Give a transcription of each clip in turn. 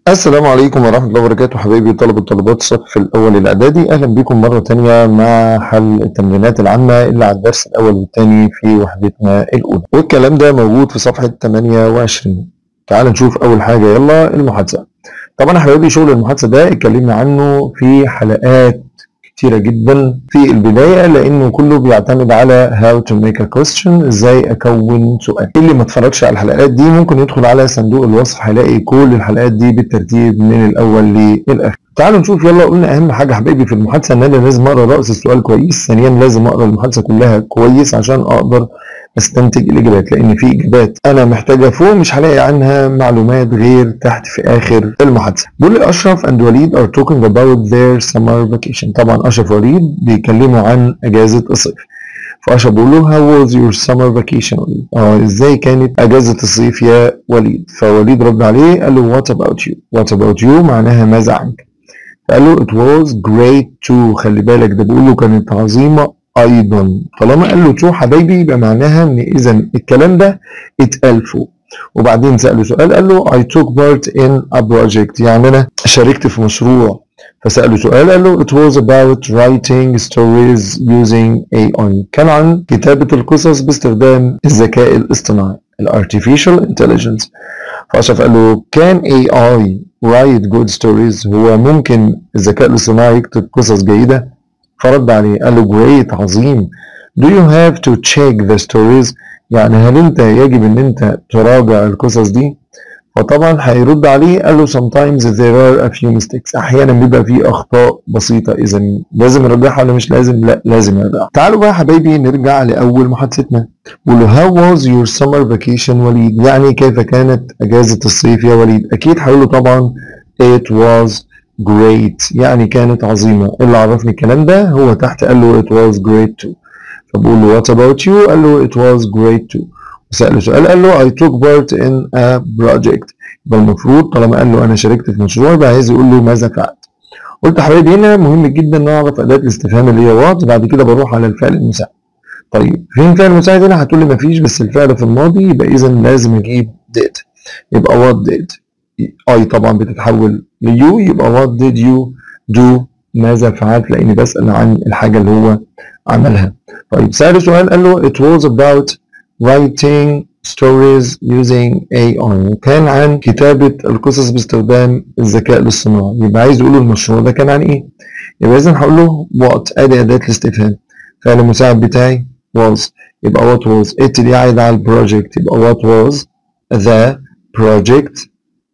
السلام عليكم ورحمة الله وبركاته حبايبي طلبة طالبات الصف الأول الإعدادي أهلا بكم مرة تانية مع حل التمرينات العامة اللي على الدرس الأول والثاني في وحدتنا الأولى والكلام ده موجود في صفحة 28 تعال نشوف أول حاجة يلا المحادثة طبعا يا حبايبي شغل المحادثة ده اتكلمنا عنه في حلقات كتيرة جدا في البداية لأنه كله بيعتمد على how to make a question ازاي أكون سؤال اللي ما اتفرجش على الحلقات دي ممكن يدخل على صندوق الوصف هيلاقي كل الحلقات دي بالترتيب من الأول للآخر تعالوا نشوف يلا قلنا أهم حاجة حبايبي في المحادثة إن أنا لازم أقرأ رأس السؤال كويس ثانيا لازم أقرأ المحادثة كلها كويس عشان أقدر استنتج الاجابات لان في اجابات انا محتاجها فوق مش هلاقي عنها معلومات غير تحت في اخر المحادثه بيقول لي اشرف اند وليد are talking about their summer vacation طبعا اشرف ووليد بيتكلموا عن اجازه الصيف فاشرف بيقول له how was your summer vacation وليد اه ازاي كانت اجازه الصيف يا وليد فوليد رد عليه قال له what about you what about you معناها ماذا عنك قال له it was great too خلي بالك ده بيقول له كانت عظيمه ايضا طالما قال له تو حبايبي يبقى معناها ان اذا الكلام ده اتقال فوق وبعدين ساله سؤال قال له I took part in a project يعني انا شاركت في مشروع فسأله سؤال قال له it was about writing stories using AI كان عن كتابة القصص باستخدام الذكاء الاصطناعي ال artificial intelligence فأشرف قال له can AI write good stories هو ممكن الذكاء الاصطناعي يكتب قصص جيدة فرد عليه قال له great عظيم do you have to check the stories يعني هل انت يجب ان انت تراجع القصص دي فطبعا هيرد عليه قال له sometimes there are a few mistakes احيانا بيبقى فيه اخطاء بسيطه اذا لازم يرجعها ولا مش لازم لا لازم يرجعها تعالوا بقى يا حبايبي نرجع لاول محادثتنا قول له how was your summer vacation وليد يعني كيف كانت اجازه الصيف يا وليد اكيد هيقول له طبعا it was great يعني كانت عظيمة اللي عرفني الكلام ده هو تحت قال له it was great too فبقول له what about you قال له it was great too وسأله سؤال قال له I took part in a project يبقى المفروض طالما قال له أنا شاركت في مشروع يبقى عايز يقول له ماذا فعلت قلت يا حبايبي هنا مهم جدا ان اعرف اداه الاستفهام اللي هي what بعد كده بروح على الفعل المساعد طيب فين الفعل المساعد هنا هتقول لي مفيش بس الفعل في الماضي يبقى اذا لازم اجيب did يبقى what did اي طبعا بتتحول ليو يبقى what did you do ماذا فعلت لاني بسأل عن الحاجة اللي هو عملها طيب سأله سؤال قال له it was about writing stories using AI كان عن كتابة القصص باستخدام الذكاء الاصطناعي يبقى عايز يقول له المشروع ده كان عن ايه يبقى اذا هقول له what ادي اداة الاستفهام فعل المساعد بتاعي was يبقى what was it دي عايدة على البروجكت يبقى what was the project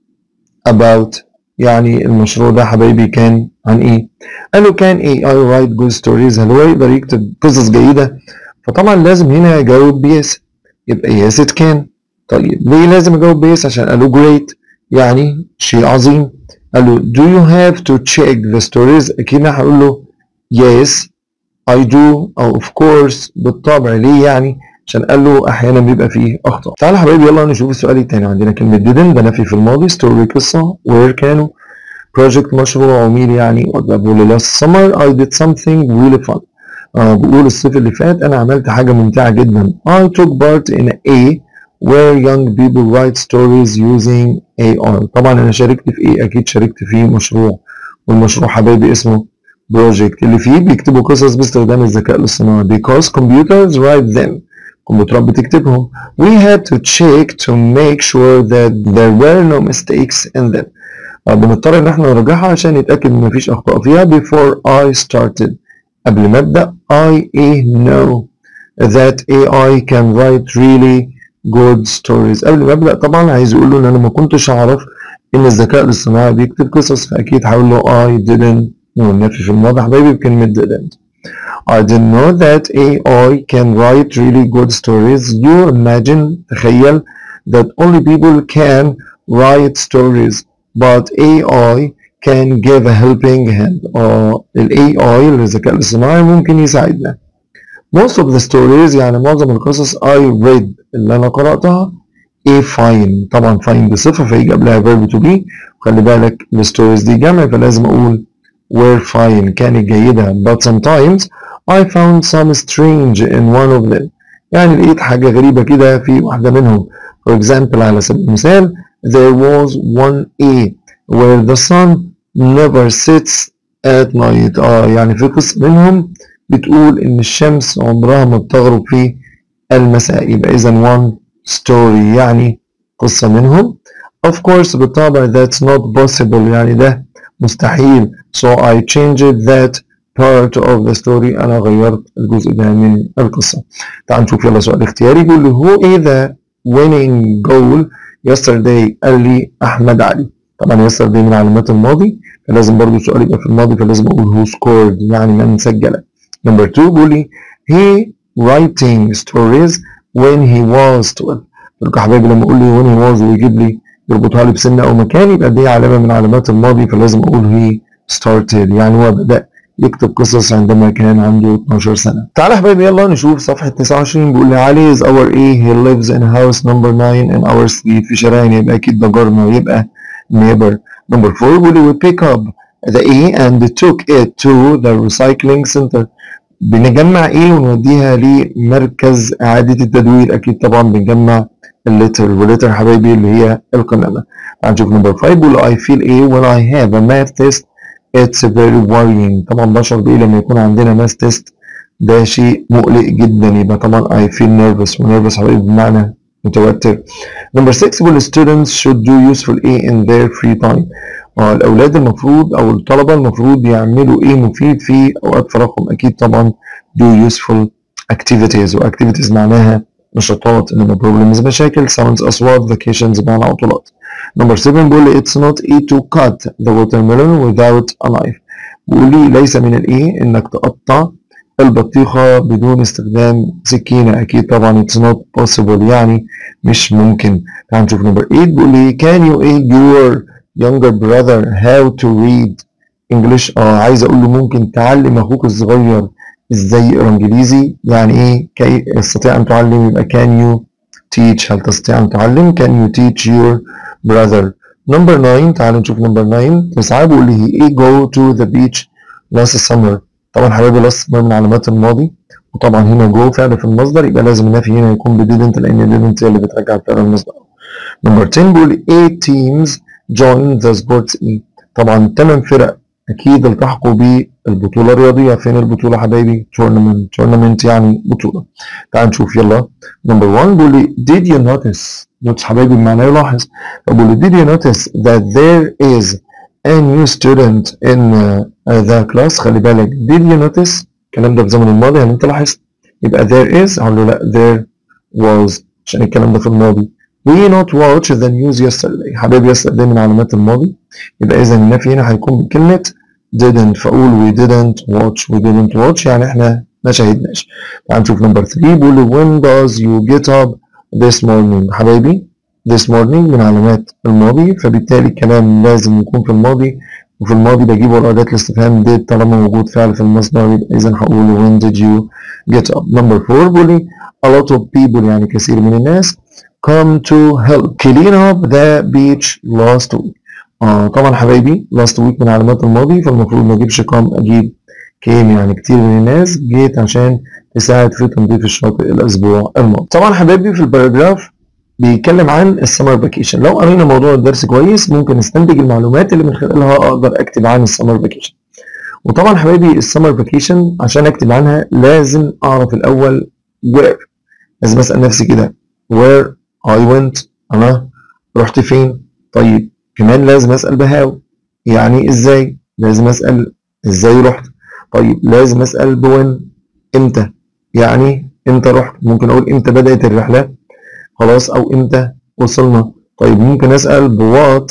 about يعني المشروع ده حبايبي كان عن ايه قال له كان AI write good stories هل هو يقدر يكتب قصص جيدة فطبعا لازم هنا يجاوب بيس يبقى yes it can طيب ليه لازم اجاوب بيس عشان قال له great يعني شيء عظيم قال له do you have to check the stories اكيد انا هقول له yes I do او of course بالطبع ليه يعني عشان قال له احيانا بيبقى فيه اخطاء تعالى يا حبايبي يلا نشوف السؤال التاني عندنا كلمه didn't ده نفي في الماضي story قصه where كانوا project مشروع عميل يعني وده بقول last summer I did something really fun آه بقول الصيف اللي فات انا عملت حاجه ممتعه جدا I took part in a where young people write stories using AI طبعا انا شاركت في ايه اكيد شاركت في مشروع والمشروع حبايبي اسمه بروجكت اللي فيه بيكتبوا قصص باستخدام الذكاء الاصطناعي because computers write them كمبيوترات بتكتبهم we had to check to make sure that there were no mistakes in them بنضطر ان احنا نراجعها عشان نتاكد ان مفيش اخطاء فيها before I started قبل ما ابدا I know that AI can write really good stories قبل ما ابدا طبعا عايز يقول له ان انا ما كنتش اعرف ان الذكاء الاصطناعي بيكتب قصص فاكيد هقول له I didn't know النفي في الماضي حبايبي بكلمه didn't I didn't know that AI can write really good stories. You imagine, تخيل, that only people can write stories, but AI can give a helping hand. Uh, ال AI الذكاء الاصطناعي ممكن يساعدنا. Most of the stories يعني معظم القصص I read اللي أنا قرأتها a fine طبعا fine دي صفة فيجي قبلها verb to be وخلي بالك الستوريز دي جمع فلازم أقول were fine كانت جيدة but sometimes I found some strange in one of them يعني لقيت حاجة غريبة كده في واحدة منهم for example على سبيل المثال there was one A where the sun never sets at night اه يعني في قصة منهم بتقول ان الشمس عمرها ما بتغرب في المساء يبقى اذا one story يعني قصة منهم of course بالطبع that's not possible يعني ده مستحيل so I changed that part of the story أنا غيرت الجزء ده من القصة تعال نشوف يلا سؤال اختياري يقول لي who is the winning goal yesterday قال لي أحمد علي طبعا yesterday من علامات الماضي فلازم برضو السؤال يبقى في الماضي فلازم أقول who scored يعني من سجل number two بيقول لي he writing stories when he was 12 يا حبايبي لما اقول لي when he was ويجيب لي يربطها لي بسن او مكان يبقى دي علامه من علامات الماضي فلازم اقول he started يعني هو بدا يكتب قصص عندما كان عنده 12 سنه. تعالى يا حبايبي يلا نشوف صفحه 29 بيقول لي علي is our ايه he lives in house number 9 in our street في شارعنا يبقى اكيد ده جارنا ويبقى neighbor. number 4 بيقول لي we pick up the A and took it to the recycling center. بنجمع ايه ونوديها لمركز اعاده التدوير اكيد طبعا بنجمع الليتر والليتر يا حبايبي اللي هي القمامه تعال نشوف نمبر 5 بيقول I feel ايه when I have a math test it's very worrying طبعا بشعر بايه لما يكون عندنا math test ده شيء مقلق جدا يبقى طبعا I feel nervous ونيرفس حبايبي بمعنى متوتر نمبر 6 بيقول students should do useful A in their free time اه الاولاد المفروض او الطلبه المفروض يعملوا ايه مفيد في اوقات فراغهم اكيد طبعا do useful activities واكتيفيتيز معناها نشاطات انما problems مشاكل sounds اصوات vacations بمعنى عطلات نمبر 7 بيقول لي it's not easy to cut the watermelon without a knife بيقول لي ليس من الايه انك تقطع البطيخة بدون استخدام سكينة أكيد طبعا it's not possible يعني مش ممكن تعال نشوف نمبر 8 بيقول لي can you aid your younger brother how to read English اه عايز أقول له ممكن تعلم أخوك الصغير ازاي يقرا انجليزي يعني ايه كي يستطيع ان تعلم يبقى can you teach هل تستطيع ان تعلم can you teach your brother number 9 تعالوا نشوف number 9 تسعة بيقول لي he go to the beach last summer طبعا حبايبي last summer من علامات الماضي وطبعا هنا جو فعل في المصدر يبقى لازم النفي هنا يكون ب didn't لان didn't هي اللي بترجع الفعل المصدر number 10 بيقول لي 8 teams join the sports E طبعا 8 فرق اكيد التحقوا بالبطوله الرياضيه فين البطوله حبايبي tournament tournament يعني بطوله تعال نشوف يلا نمبر 1 بيقول لي did you notice notice حبايبي بمعنى يلاحظ فبقول لي did you notice that there is a new student in uh, the class خلي بالك did you notice الكلام ده في زمن الماضي هل انت لاحظت يبقى there is هقول له لا there was عشان الكلام ده في الماضي we not watch the news yesterday حبايبي yesterday من علامات الماضي يبقى اذا النفي هنا هيكون بكلمه didn't فاقول we didn't watch we didn't watch يعني احنا ما شاهدناش تعال نشوف نمبر 3 بيقول لي when does you get up this morning حبايبي this morning من علامات الماضي فبالتالي الكلام لازم يكون في الماضي وفي الماضي بجيب ورا أداة الاستفهام did طالما موجود فعل في المصدر يبقى إذا هقول when did you get up number 4 بيقول لي a lot of people يعني كثير من الناس come to help clean up the beach last week آه طبعا حبايبي last week من علامات الماضي فالمفروض ما اجيبش come اجيب came يعني كتير من الناس جيت عشان تساعد في تنظيف الشاطئ الاسبوع الماضي طبعا حبايبي في الباراجراف بيتكلم عن السمر فاكيشن لو قرينا موضوع الدرس كويس ممكن نستنتج المعلومات اللي من خلالها اقدر اكتب عن السمر فاكيشن وطبعا حبايبي السمر فاكيشن عشان اكتب عنها لازم اعرف الاول where لازم اسال نفسي كده where I went انا رحت فين طيب كمان لازم اسال بهاو يعني ازاي لازم اسال ازاي رحت طيب لازم اسال بوين امتى يعني امتى رحت ممكن اقول امتى بدات الرحله خلاص او امتى وصلنا طيب ممكن اسال بوات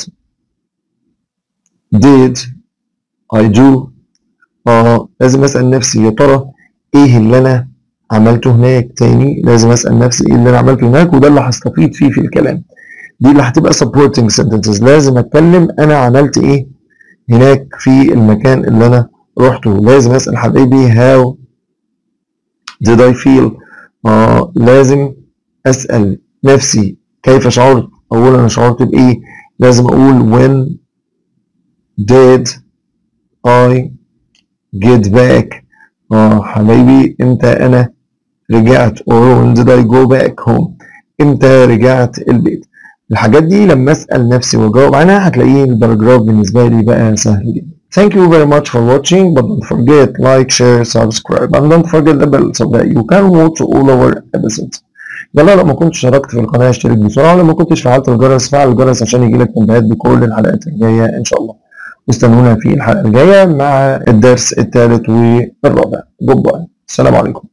did I do اه لازم اسال نفسي يا ترى ايه اللي انا عملته هناك تاني لازم اسال نفسي ايه اللي انا عملته هناك وده اللي هستفيد فيه في الكلام دي اللي هتبقى supporting sentences لازم اتكلم انا عملت ايه هناك في المكان اللي انا رحته لازم اسال حبايبي how did I feel آه لازم اسال نفسي كيف شعرت اقول انا شعرت بايه لازم اقول when did I get back اه حبايبي امتى انا رجعت or when did I go back home امتى رجعت البيت الحاجات دي لما اسال نفسي واجاوب عنها هتلاقيه الباراجراف بالنسبه لي بقى سهل جدا Thank you very much for watching but don't forget like share subscribe and don't forget the bell so that you can watch all our episodes يلا لو ما كنتش اشتركت في القناه اشترك بسرعه ولو ما كنتش فعلت الجرس فعل الجرس عشان يجيلك تنبيهات بكل الحلقات الجايه ان شاء الله واستنونا في الحلقه الجايه مع الدرس الثالث والرابع جود باي السلام عليكم